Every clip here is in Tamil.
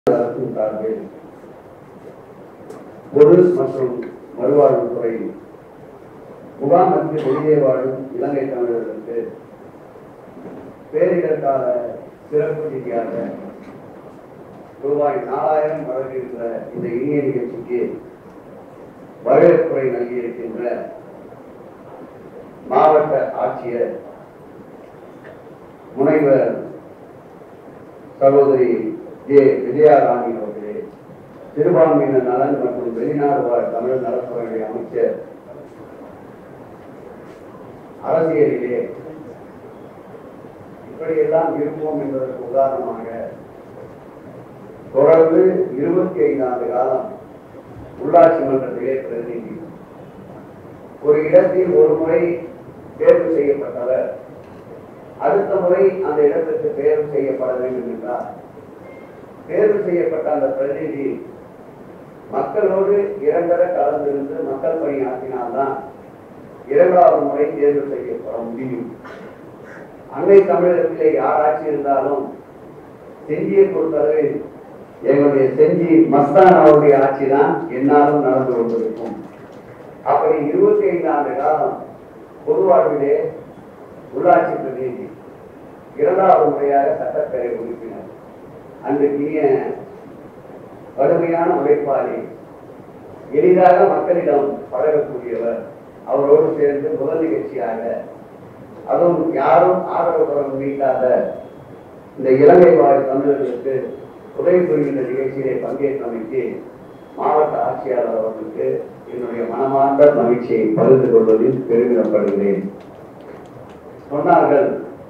அரசின் சார்பில் பொது மற்றும் மறுவாழ்வுத்துறை முகாம் என்று வெளியே வாழும் இலங்கை தமிழர்களுக்கு பேரிடர்கால சிறப்பு நிதியாக ரூபாய் நாலாயிரம் வழங்குகின்ற இந்த இனிய நிகழ்ச்சிக்கு வரவேற்புரை நல்கியிருக்கின்ற மாவட்ட ஆட்சியர் முனைவர் சகோதரி ஜே விஜயாராணி அவர்களே சிறுபான்மையினர் நலன் மற்றும் வெளிநாடு வாழ் தமிழ் நலத்துறையுடைய அமைச்சர் அரசியலிலே இப்படியெல்லாம் இருப்போம் என்பதற்கு உதாரணமாக தொடர்ந்து இருபத்தி ஐந்து ஆண்டு காலம் உள்ளாட்சி மன்றத்திலே பிரதிநிதி ஒரு இடத்தில் ஒரு முறை தேர்வு செய்யப்பட்டவர் அடுத்த முறை அந்த இடத்திற்கு தேர்வு செய்யப்பட வேண்டும் என்றார் தேர்வு செய்யப்பட்ட அந்த பிரதிநிதி மக்களோடு இரண்டர கலந்திருந்து மக்கள் பணியாற்றினால்தான் இரண்டாவது முறை தேர்வு செய்யப்பட முடியும் அன்னை தமிழகத்திலே யாராட்சி இருந்தாலும் செஞ்சியை பொறுத்தளவில் எங்களுடைய செஞ்சி மஸ்தான் அவருடைய ஆட்சி தான் என்னாலும் நடந்து கொண்டிருக்கும் அப்படி இருபத்தி ஐந்து ஆண்டு காலம் பொது வாழ்விலே உள்ளாட்சி பிரதிநிதி இரண்டாவது முறையாக சட்டப்பேரவை உறுப்பினர் அன்றைக்கிய கடுமையான உழைப்பாளி எளிதாக மக்களிடம் பழகக்கூடியவர் அவரோடு சேர்ந்து முதல் நிகழ்ச்சியாக அதுவும் யாரும் ஆதரவு குரல் நீட்டாத இந்த இலங்கை வாழ் தமிழர்களுக்கு உதவி புரிகின்ற நிகழ்ச்சியிலே பங்கேற்றமைக்கு மாவட்ட ஆட்சியாளர் அவர்களுக்கு என்னுடைய மனமார்ந்த மகிழ்ச்சியை பகிர்ந்து கொள்வதில் பெருமிதப்படுகிறேன் சொன்னார்கள்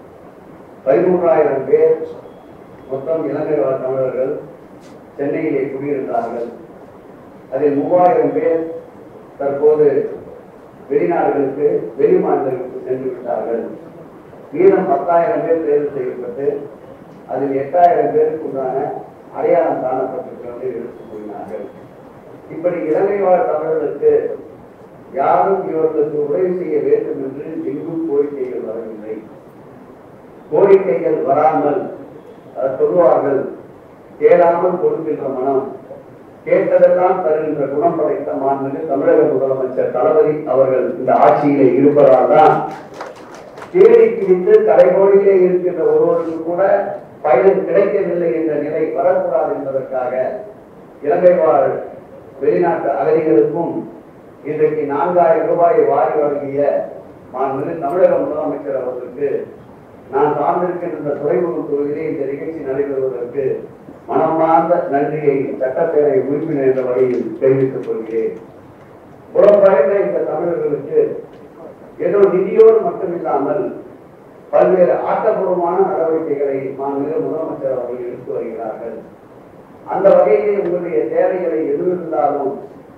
பதிமூன்றாயிரம் பேர் மொத்தம் இலங்கை வாழ் தமிழர்கள் சென்னையிலே குடியிருந்தார்கள் அதில் மூவாயிரம் பேர் தற்போது வெளிநாடுகளுக்கு வெளி மாநிலங்களுக்கு சென்று விட்டார்கள் மீதம் பத்தாயிரம் பேர் தேர்வு செய்யப்பட்டு அதில் எட்டாயிரம் பேருக்கு உண்டான அடையாளம் காணப்பட்டிருக்கிறது எடுத்துக் கூறினார்கள் இப்படி இலங்கை வாழ் தமிழர்களுக்கு யாரும் இவர்களுக்கு உதவி செய்ய வேண்டும் என்று எங்கும் கோரிக்கைகள் வரவில்லை கோரிக்கைகள் வராமல் அஹ், சொல்லுவார்கள் கேளாமல் கொடுக்கின்ற மனம் கேட்டதெல்லாம் தருகின்ற குணம் படைத்த மாண்புமிகு தமிழக முதலமைச்சர் தளபதி அவர்கள் இந்த ஆட்சியிலே இருப்பதால் தான் தேடி பிடித்து கடைகோடியிலே இருக்கின்ற ஒருவருக்கு கூட பயன் கிடைக்கவில்லை என்ற நிலை வரக்கூடாது என்பதற்காக இலங்கை வாழ் வெளிநாட்டு அகதிகளுக்கும் இன்றைக்கு நான்காயிரம் ரூபாயை வாரி வழங்கிய மாண்புமிகு தமிழக முதலமைச்சர் அவர்களுக்கு நான் சார்ந்திருக்கின்ற இந்த துறைமுகம் தொகுதியிலே இந்த நிகழ்ச்சி நடைபெறுவதற்கு மனமார்ந்த நன்றியை சட்டப்பேரவை உறுப்பினர் என்ற வகையில் தெரிவித்துக் கொள்கிறேன் புறப்படைந்த இந்த தமிழர்களுக்கு ஏதோ நிதியோடு மட்டுமில்லாமல் பல்வேறு ஆக்கப்பூர்வமான நடவடிக்கைகளை மாண்புமிகு முதலமைச்சர் அவர்கள் எடுத்து வருகிறார்கள் அந்த வகையிலே உங்களுடைய தேவைகளை எது இருந்தாலும்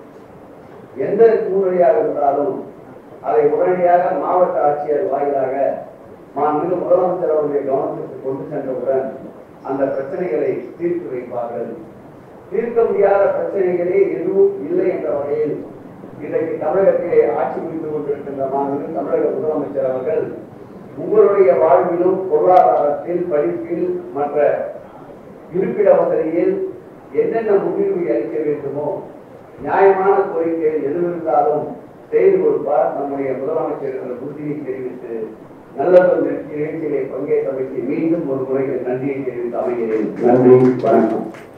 எந்த சூழ்நிலையாக இருந்தாலும் அதை உடனடியாக மாவட்ட ஆட்சியர் வாயிலாக மாண்புமிகு முதலமைச்சர் அவருடைய கவனத்திற்கு கொண்டு சென்றவுடன் அந்த பிரச்சனைகளை தீர்த்து வைப்பார்கள் தீர்க்க முடியாத பிரச்சனைகளே எதுவும் இல்லை என்ற வகையில் இன்றைக்கு தமிழகத்திலே ஆட்சி புரிந்து கொண்டிருக்கின்ற மாண்புமிகு தமிழக முதலமைச்சர் அவர்கள் உங்களுடைய வாழ்விலும் பொருளாதாரத்தில் படிப்பில் மற்ற இருப்பிட வசதியில் என்னென்ன முன்னுரிமை அளிக்க வேண்டுமோ நியாயமான கோரிக்கைகள் எது இருந்தாலும் செய்து கொடுப்பார் நம்முடைய முதலமைச்சர் என்ற உறுதியை தெரிவித்து நல்லதொரு நிகழ்ச்சியிலே பங்கேற்றமைக்கு மீண்டும் ஒரு முறை நன்றியை தெரிவித்து அமைகிறேன் நன்றி வணக்கம்